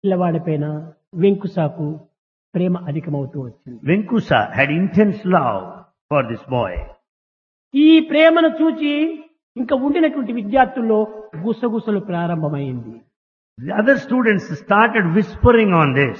పిల్లవాడిపైన వెంకుసాకు ప్రేమ అధికమవుతూ వచ్చింది Venkusa had intense love for this boy. ఈ ప్రేమను చూచి ఇంకా ఉండినటువంటి విద్యార్థుల్లో గుసగుసలు ప్రారంభమైంది The other students started whispering on this.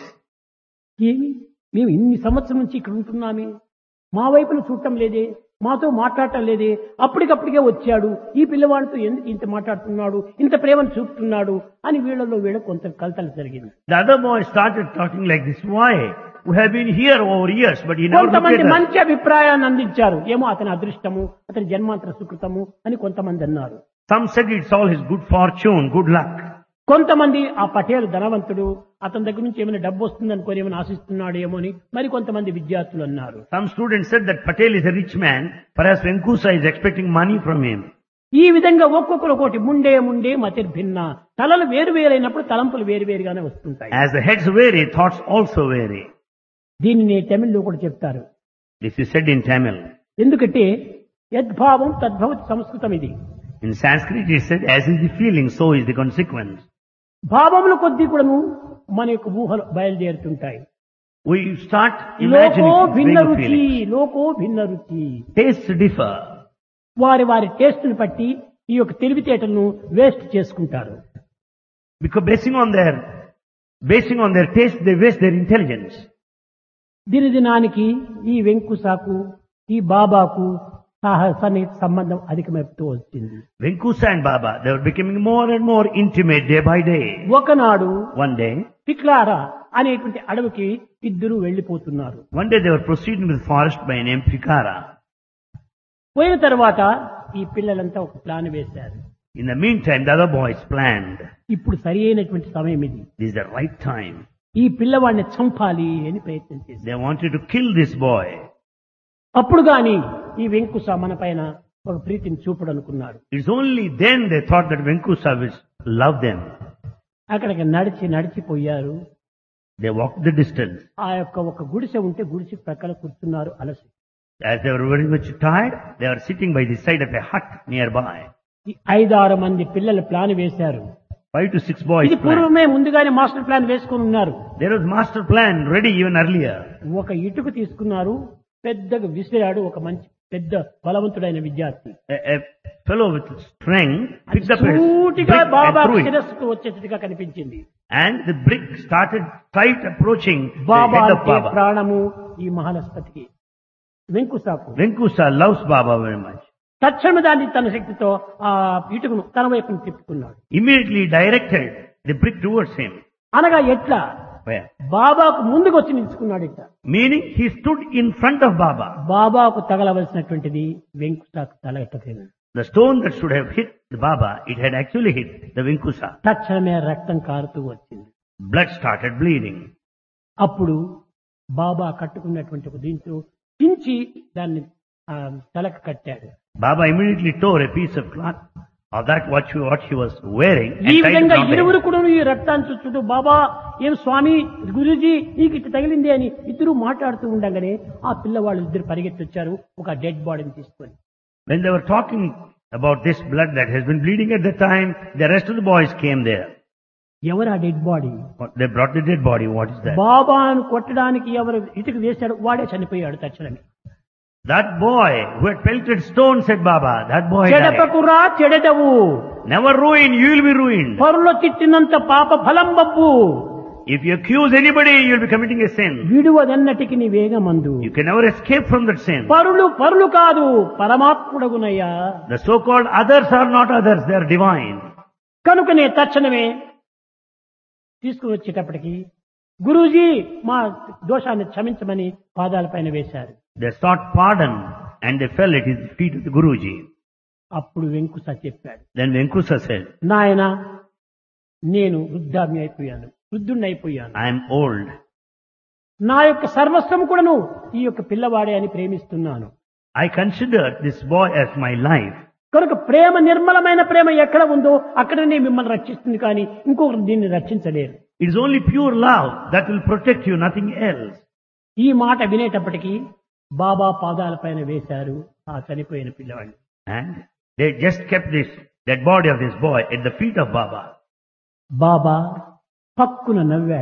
ఏమి మేము ఇన్ని సంవత్సరం నుంచి ఇక్కడ ఉంటున్నామే మా వైపును చూడటం లేదే మాతో మాట్లాడటం లేదే అప్పటికప్పటికే వచ్చాడు ఈ పిల్లవాడితో ఎందుకు ఇంత మాట్లాడుతున్నాడు ఇంత ప్రేమను చూపుతున్నాడు అని వీళ్ళలో వీళ్ళ కొంత కలతలు జరిగింది The other boy started talking like this. Why? We have been here over years, but he never looked కొంతమంది at us. మంచి అభిప్రాయాన్ని అందించారు ఏమో అతని అదృష్టము అతని జన్మాంతర సుకృతము అని కొంతమంది అన్నారు Some said it's all his good fortune, good luck. కొంతమంది ఆ పటేల్ ధనవంతుడు అతని దగ్గర నుంచి ఏమైనా డబ్బు వస్తుంది అనుకోని ఏమైనా ఆశిస్తున్నాడు ఏమో అని మరి కొంతమంది విద్యార్థులు అన్నారు Some students said that Patel is a rich man, perhaps Venkusa is expecting money from him. ఈ విధంగా ఒక్కొక్కరు ఒకటి ముండే ముండే మతిర్భిన్న తలలు వేరు వేరైనప్పుడు తలంపులు వేరు వేరుగానే వస్తుంటాయి As the heads vary, thoughts also vary. దీనిని తమిళ్లో కూడా చెప్తారు This is said in Tamil. ఎందుకంటే యద్భావం తద్భవతి సంస్కృతం ఇది In Sanskrit it is said, as is the feeling, so is the consequence. భావముల కొద్దీ కూడాను మన యొక్క ఊహలు బయలుదేరుతుంటాయి We start లోకో imagining భిన్న bring a రుచి feeling. లోకో భిన్న రుచి Tastes differ. వారి వారి టేస్ట్ని బట్టి ఈ యొక్క తెలివితేటలను వేస్ట్ చేసుకుంటారు Because basing on their, basing on their taste, they waste their intelligence. దినదినానికి ఈ వెంకుసాకు ఈ బాబాకు సహ- సన్నిహిత సంబంధం అధికమైపోతూ వచ్చింది Venkusa and Baba, they were becoming more and more intimate day by day. ఒకనాడు One day, పిక్లారా అనేటువంటి అడవికి ఇద్దరు వెళ్లిపోతున్నారు one day they were proceeding to the forest by name Pikara. పోయిన తర్వాత ఈ పిల్లలంతా ఒక ప్లాన్ వేశారు In the meantime, the other boys planned. ఇప్పుడు సరి అయినటువంటి సమయం ఇది This is the right time. ఈ పిల్లవాడిని చంపాలి అని ప్రయత్నం చేశారు They wanted to kill this boy. అప్పుడు గాని ఈ వెంకుస మన పైన ఒక ప్రీతిని చూపుడు అనుకున్నాడు It's only then they thought that Venkusa will love them. అక్కడికి నడిచి నడిచిపోయారు They walked the distance. ఆ యొక్క ఒక గుడిసె ఉంటే గుడిసె ప్రక్కన కూర్చున్నారు అలసి As they were very much tired, they were sitting by the side of a hut nearby. ఈ ఐదారు మంది పిల్లలు ప్లాన్ వేశారు Five to six boys ఇది planned. పూర్వమే ముందుగానే మాస్టర్ ప్లాన్ వేసుకుని ఉన్నారు There was master plan ready even earlier. ఒక ఇటుక తీసుకున్నారు పెద్దగా విసిరాడు ఒక మంచి పెద్ద బలవంతుడైన విద్యార్థి A, a fellow with strength picked up a సూటిగా brick and Baba threw it. శిరస్సుకు వచ్చేట్టుగా కనిపించింది And the brick started tight approaching the Baba head of అంటే Baba. ప్రాణము ఈ మహానస్పతికి వెంకుసాకు Venkusa loves Baba very much. తక్షణ దాన్ని తన శక్తితో ఆ ఇటుకను తన వైపును తిప్పుకున్నాడు Immediately directed the brick towards him. అనగా ఎట్లా Where? బాబాకు ముందుకు వచ్చి నిలుచుకున్నాడు ఇట్లా Meaning he stood in front of Baba. బాబాకు తగలవలసినటువంటిది వెంకుసాకు తగలటలేదు The stone that should have hit the Baba, it had actually hit the Venkusa. తక్షణమే రక్తం కారుతూ వచ్చింది Blood started bleeding. అప్పుడు బాబా కట్టుకున్నటువంటి ఒక దీంతో చించి దాన్ని ఆ, తలకు కట్టాడు Baba immediately tore a piece of cloth of that what, you, what he was wearing ఈ and tied it విధంగా around the head. ఇరువురు కూడా ఈ రక్తాన్ని చూస్తుంటూ బాబా ఏం స్వామి గురూజీ నీకు ఇట్లా తగిలింది అని ఇద్దరు మాట్లాడుతూ ఉండగానే ఆ పిల్లవాళ్ళు ఇద్దరు పరిగెత్తి వచ్చారు ఒక డెడ్ బాడీని తీసుకొని When they were talking about this blood that has been bleeding at the time, the rest of the boys came there. ఎవరు ఆ dead body What- They brought the dead body. What is that? బాబాను కొట్టడానికి ఎవరు ఇటుకు వేశాడు వాడే చనిపోయాడు తక్షణమే That boy who had pelted stone, said Baba, that boy died. చెడపకురా చెడదవు Never ruin, you will be ruined. పరులో తిట్టినంత పాప ఫలం Babbu If you accuse anybody, you will be committing a sin. విడువదన్నటికి నీ వేగమందు You can never escape from that sin. పరులు పరులు కాదు పరమాత్ముడగునయ్యా The so-called others are not others, they are divine. కనుకనే తక్షణమే తీసుకుని వచ్చేటప్పటికి గురూజీ మా దోషాన్ని క్షమించమని పాదాలపైన వేశారు They sought pardon and they fell at his feet of the Guruji. అప్పుడు వెంకుస చెప్పాడు Then Venkusa said, నాయన నేను వృద్ధామి అయిపోయాను వృద్ధుణ్ణి అయిపోయాను I am old. నా యొక్క సర్వస్వం కూడాను ఈ యొక్క పిల్లవాడే అని ప్రేమిస్తున్నాను I consider this boy as my life. కనుక ప్రేమ నిర్మలమైన ప్రేమ ఎక్కడ ఉందో అక్కడనే మిమ్మల్ని రక్షిస్తుంది కానీ ఇంకొకరు దీన్ని రక్షించలేరు It is only pure love that will protect you, nothing else. ఈ మాట వినేటప్పటికీ బాబా పాదాలపైన వేశారు ఆ చనిపోయిన పిల్లవాడిని And they just kept this dead body of this boy at the feet of Baba. బాబా పక్కున నవ్వాడు